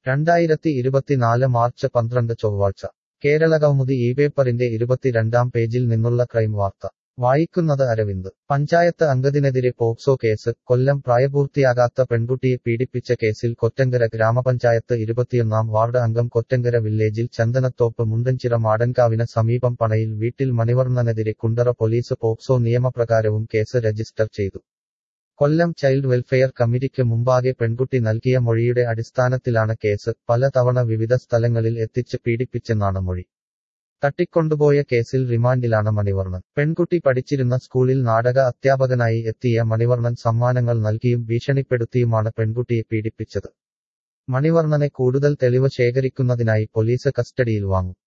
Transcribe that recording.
രണ്ടായിരത്തി ഇരുപത്തിനാല് മാർച്ച് പന്ത്രണ്ട് ചൊവ്വാഴ്ച കേരളകൗമുദി ഈ പേപ്പറിന്റെ ഇരുപത്തിരണ്ടാം പേജിൽ നിന്നുള്ള ക്രൈം വാർത്ത വായിക്കുന്നത് അരവിന്ദ് പഞ്ചായത്ത് അംഗത്തിനെതിരെ പോക്സോ കേസ് കൊല്ലം പ്രായപൂർത്തിയാകാത്ത പെൺകുട്ടിയെ പീഡിപ്പിച്ച കേസിൽ കൊറ്റങ്കര ഗ്രാമപഞ്ചായത്ത് ഇരുപത്തിയൊന്നാം വാർഡ് അംഗം കൊറ്റങ്കര വില്ലേജിൽ ചന്ദനത്തോപ്പ് മുണ്ടൻചിറ മാടൻകാവിന് സമീപം പണയിൽ വീട്ടിൽ മണിവർണ്ണനെതിരെ കുണ്ടറ പോലീസ് പോക്സോ നിയമപ്രകാരവും കേസ് രജിസ്റ്റർ ചെയ്തു കൊല്ലം ചൈൽഡ് വെൽഫെയർ കമ്മിറ്റിക്ക് മുമ്പാകെ പെൺകുട്ടി നൽകിയ മൊഴിയുടെ അടിസ്ഥാനത്തിലാണ് കേസ് പലതവണ വിവിധ സ്ഥലങ്ങളിൽ എത്തിച്ച് പീഡിപ്പിച്ചെന്നാണ് മൊഴി തട്ടിക്കൊണ്ടുപോയ കേസിൽ റിമാൻഡിലാണ് മണിവർണ്ണൻ പെൺകുട്ടി പഠിച്ചിരുന്ന സ്കൂളിൽ നാടക അധ്യാപകനായി എത്തിയ മണിവർണ്ണൻ സമ്മാനങ്ങൾ നൽകിയും ഭീഷണിപ്പെടുത്തിയുമാണ് പെൺകുട്ടിയെ പീഡിപ്പിച്ചത് മണിവർണ്ണനെ കൂടുതൽ തെളിവ് ശേഖരിക്കുന്നതിനായി പോലീസ് കസ്റ്റഡിയിൽ വാങ്ങും